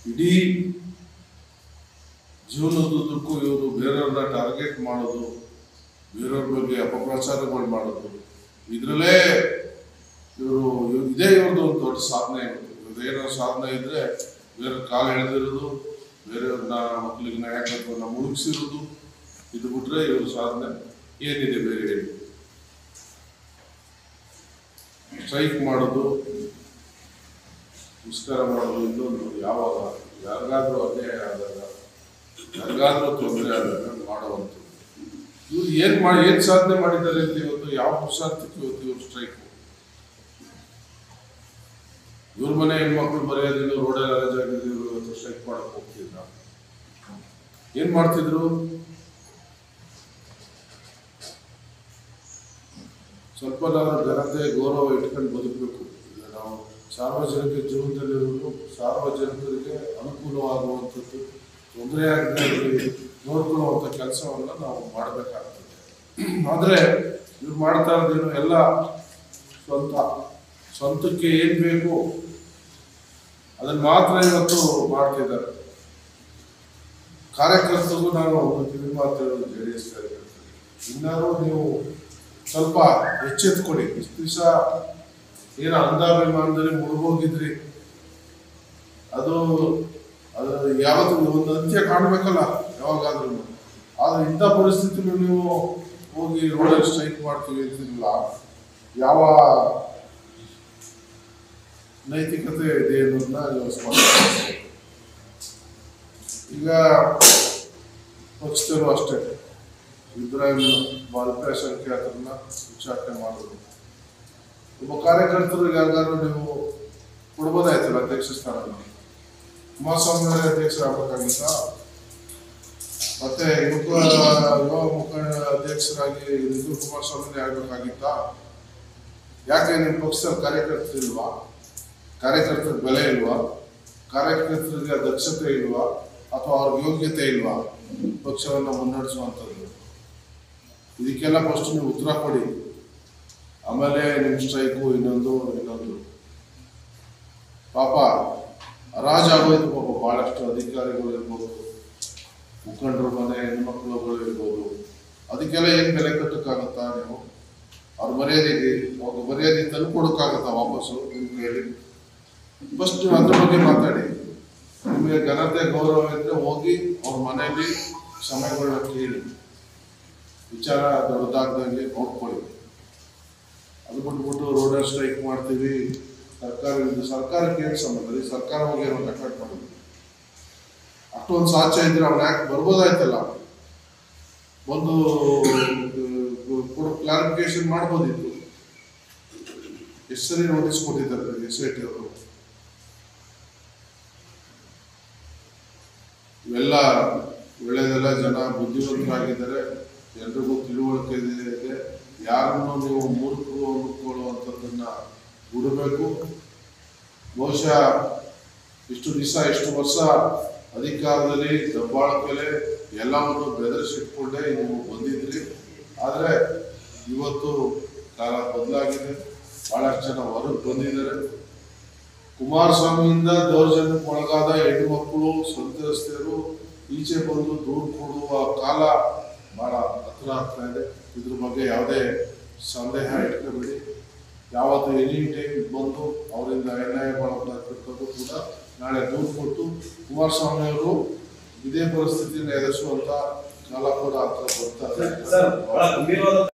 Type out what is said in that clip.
ಇಡೀ ಜೀವನದುದ್ದಕ್ಕೂ ಇವರು ಬೇರೆಯವ್ರನ್ನ ಟಾರ್ಗೆಟ್ ಮಾಡೋದು ಬೇರೆಯವ್ರ ಬಗ್ಗೆ ಅಪಪ್ರಚಾರಗಳು ಮಾಡೋದು ಇದರಲ್ಲೇ ಇವರು ಇದೇ ಇವ್ರದ್ದು ಒಂದು ದೊಡ್ಡ ಸಾಧನೆ ಇವತ್ತು ಇವ್ರದ್ದು ಏನೋ ಸಾಧನೆ ಇದ್ರೆ ಬೇರೆ ಕಾಲು ಎಳೆದಿರೋದು ಬೇರೆಯವ್ರನ್ನ ಮಕ್ಕಳಿಗೆ ನಾಯಕತ್ವನ ಮುಳುಗಿಸಿರೋದು ಇದು ಬಿಟ್ರೆ ಇವ್ರ ಸಾಧನೆ ಏನಿದೆ ಬೇರೆ ಹೇಳಿ ಸ್ಟ್ರೈಕ್ ಮಾಡೋದು ನಮಸ್ಕಾರ ಮಾಡೋದು ಇನ್ನೊಂದು ಯಾವಾಗ ಯಾರಿಗಾದ್ರೂ ಅನ್ಯಾಯ ಆದಾಗ ಯಾರಿಗಾದ್ರೂ ತೊಂದರೆ ಆದಾಗ ಮಾಡುವಂಥದ್ದು ಇವ್ರು ಏನ್ ಮಾಡಿ ಏನ್ ಸಾಧನೆ ಮಾಡಿದ್ದಾರೆ ಅಂತ ಇವತ್ತು ಯಾವ ಪುರುಷಾರ್ಥಕ್ಕೆ ಇವತ್ತು ಇವ್ರು ಸ್ಟ್ರೈಕ್ ಇವ್ರ ಮನೆ ಹೆಣ್ಮಕ್ಳು ಬರೆಯೋದಿಲ್ಲ ರೋಡೆಲ್ಲ ರಜೆ ಆಗಿದ್ದು ಇವ್ರು ಇವತ್ತು ಸ್ಟ್ರೈಕ್ ಮಾಡಕ್ ಹೋಗ್ತಿದ್ರ ಏನ್ ಮಾಡ್ತಿದ್ರು ಸ್ವಲ್ಪ ನಾವು ಘನತೆ ಗೌರವ ಇಟ್ಕೊಂಡು ಬದುಕಬೇಕು ಈಗ ನಾವು ಸಾರ್ವಜನಿಕ ಜೀವನದಲ್ಲಿರೋದು ಸಾರ್ವಜನಿಕರಿಗೆ ಅನುಕೂಲವಾಗುವಂಥದ್ದು ತೊಂದರೆ ಆಗದೆ ನೋಡ್ಕೊಳ್ಳುವಂಥ ಕೆಲಸವನ್ನ ನಾವು ಮಾಡಬೇಕಾಗ್ತದೆ ಆದರೆ ಇವ್ರು ಮಾಡ್ತಾ ಇರೋದೇನು ಎಲ್ಲ ಸ್ವಂತ ಸ್ವಂತಕ್ಕೆ ಏನ್ ಬೇಕು ಅದನ್ನ ಮಾತ್ರ ಇವತ್ತು ಮಾಡ್ತಿದ್ದಾರೆ ಕಾರ್ಯಕರ್ತರಿಗೂ ನಾನು ಒಂದು ಕಿವಿ ಮಾತು ಹೇಳೋದು ಜೆ ಡಿ ಎಸ್ ಕಾರ್ಯಕರ್ತರಿಗೆ ಇನ್ನಾರು ನೀವು ಸ್ವಲ್ಪ ಎಚ್ಚೆತ್ಕೊಡಿ ಇಷ್ಟು ದಿವಸ ಏನೋ ಅಂಧಾಭಿಮಾನದಲ್ಲಿ ಮುಳುಗೋಗಿದ್ರಿ ಅದು ಅದು ಯಾವತ್ತು ಒಂದು ಅಂತ್ಯ ಕಾಣಬೇಕಲ್ಲ ಯಾವಾಗಾದ್ರೂ ಆದ್ರೆ ಇಂಥ ಪರಿಸ್ಥಿತಿಲಿ ನೀವು ಹೋಗಿ ರೋಡಲ್ಲಿ ಸ್ಟ್ರೈಕ್ ಮಾಡ್ತೀವಿ ಅಂತಿರಲಿಲ್ಲ ಯಾವ ನೈತಿಕತೆ ಇದೆ ಅನ್ನೋದನ್ನ ನೀವು ಸ್ಪಷ್ಟ ಈಗ ಪಕ್ಷದಲ್ಲೂ ಅಷ್ಟೇ ಇಬ್ರಾಹಿಂ ಅಲ್ಪೆ ಸಂಖ್ಯಾತರನ್ನ ಉಚ್ಚಾಟನೆ ಮಾಡೋದು ಒಬ್ಬ ಕಾರ್ಯಕರ್ತರಿಗೆ ಯಾರಿಗಾದ್ರೂ ನೀವು ಕೊಡ್ಬೋದಾಯ್ತಲ್ಲ ಅಧ್ಯಕ್ಷ ಸ್ಥಾನ ಕುಮಾರಸ್ವಾಮಿ ಅವರೇ ಅಧ್ಯಕ್ಷರಾಗಬೇಕಾಗಿತ್ತ ಮತ್ತೆ ಯುವಕ ಯುವ ಮುಖಂಡ ಅಧ್ಯಕ್ಷರಾಗಿ ನಿಖಿಲ್ ಕುಮಾರಸ್ವಾಮಿನೇ ಆಗ್ಬೇಕಾಗಿತ್ತ ಯಾಕೆ ನಿಮ್ಮ ಪಕ್ಷದ ಕಾರ್ಯಕರ್ತರು ಇಲ್ವಾ ಕಾರ್ಯಕರ್ತರ ಬೆಲೆ ಇಲ್ವಾ ಕಾರ್ಯಕರ್ತರಿಗೆ ದಕ್ಷತೆ ಇಲ್ವಾ ಅಥವಾ ಅವ್ರ ಯೋಗ್ಯತೆ ಇಲ್ವಾ ಪಕ್ಷವನ್ನು ಮುನ್ನಡೆಸುವಂಥದ್ದು ಇದಕ್ಕೆಲ್ಲ ಫಸ್ಟ್ ನೀವು ಉತ್ತರ ಕೊಡಿ ಆಮೇಲೆ ನಿಮ್ಮ ಸ್ಟ್ರೈಕು ಇನ್ನೊಂದು ಇನ್ನೊಂದು ಪಾಪ ಹರಾಜಾಗೋಯ್ತು ಪಾಪ ಬಹಳಷ್ಟು ಅಧಿಕಾರಿಗಳು ಇರ್ಬೋದು ಮುಖಂಡರು ಮನೆ ಹೆಣ್ಮಕ್ಳುಗಳು ಇರ್ಬೋದು ಅದಕ್ಕೆಲ್ಲ ಏನ್ ಬೆಲೆ ಕಟ್ಟಕ್ಕಾಗತ್ತಾ ನೀವು ಅವ್ರ ಮರ್ಯಾದೆಗೆ ಅವ್ರ ಮರ್ಯಾದೆ ತಂದ್ಕೊಡಕ್ಕಾಗತ್ತಾ ವಾಪಸ್ಸು ನಿಮ್ಗೆ ಹೇಳಿ ಫಸ್ಟ್ ನೀವು ಅದ್ರ ಬಗ್ಗೆ ಮಾತಾಡಿ ನಿಮಗೆ ಘನತೆ ಗೌರವ ಇದ್ರೆ ಹೋಗಿ ಅವ್ರ ಮನೆಯಲ್ಲಿ ಸಮಯಗಳನ್ನ ಕೇಳಿ ವಿಚಾರ ದೊಡ್ಡದಾಗ್ದಂಗೆ ನೋಡ್ಕೊಳ್ಳಿ ಅದು ಬಿಟ್ಬಿಟ್ಟು ರೋಡಲ್ಲಿ ಸ್ಟ್ರೈಕ್ ಮಾಡ್ತೀವಿ ಸರ್ಕಾರ ಇದು ಸರ್ಕಾರಕ್ಕೆ ಏನು ಸಂಬಂಧ ರೀ ಸರ್ಕಾರ ಹೋಗಿ ಏನೋ ಕಟ್ಟಾಟ್ ಮಾಡೋದು ಅಷ್ಟೊಂದು ಸಾಧ್ಯ ಇದ್ರೆ ಅವ್ನು ಯಾಕೆ ಬರ್ಬೋದಾಯ್ತಲ್ಲ ಒಂದು ಕ್ಲಾರಿಫಿಕೇಶನ್ ಮಾಡ್ಬೋದಿತ್ತು ಎಷ್ಟು ಸರಿ ನೋಟಿಸ್ ಕೊಟ್ಟಿದ್ದಾರೆ ಎಸ್ ಐ ಟಿ ಅವರು ಇವೆಲ್ಲ ಒಳ್ಳೆಯದೆಲ್ಲ ಜನ ಬುದ್ಧಿವಂತರಾಗಿದ್ದಾರೆ ಎಲ್ರಿಗೂ ತಿಳುವಳಿಕೆ ಇದೆ ಯಾರನ್ನು ನೀವು ಮೂರ್ಖರು ಅಂದ್ಕೊಳ್ಳುವಂಥದ್ದನ್ನ ಬಿಡಬೇಕು ಬಹುಶಃ ಇಷ್ಟು ದಿವಸ ಇಷ್ಟು ವರ್ಷ ಅಧಿಕಾರದಲ್ಲಿ ದಬ್ಬಾಳಿಕೆಲೆ ಎಲ್ಲವನ್ನು ಬೆದರಿಸಿಟ್ಕೊಂಡೇ ನೀವು ಬಂದಿದ್ರಿ ಆದರೆ ಇವತ್ತು ಕಾಲ ಬದಲಾಗಿದೆ ಬಹಳಷ್ಟು ಜನ ಹೊರಗೆ ಬಂದಿದ್ದಾರೆ ಕುಮಾರಸ್ವಾಮಿಯಿಂದ ದೌರ್ಜನ್ಯಕ್ಕೆ ಒಳಗಾದ ಹೆಣ್ಣು ಮಕ್ಕಳು ಸಂತ್ರಸ್ತೆಯರು ಈಚೆ ಬಂದು ದೂರು ಕೊಡುವ ಕಾಲ ಬಹಳ ಹತ್ರ ಆಗ್ತಾ ಇದೆ ಇದ್ರ ಬಗ್ಗೆ ಯಾವುದೇ ಸಂದೇಹ ಇಟ್ಕೋಬೇಡಿ ಯಾವತ್ತು ಎನಿ ಟೈಮ್ ಬಂದು ಅವರಿಂದ ಅನ್ಯಾಯ ಮಾಡೋದು ಕೂಡ ನಾಳೆ ದೂರು ಕೊಟ್ಟು ಕುಮಾರಸ್ವಾಮಿ ಅವರು ಇದೇ ಪರಿಸ್ಥಿತಿಯನ್ನು ಎದುರಿಸುವಂತ ಕಾಲ ಕೂಡ ಹತ್ರ ಬರ್ತಾ ಇದೆ ಸರ್ ಬಹಳ ಗಂಭೀರವಾದ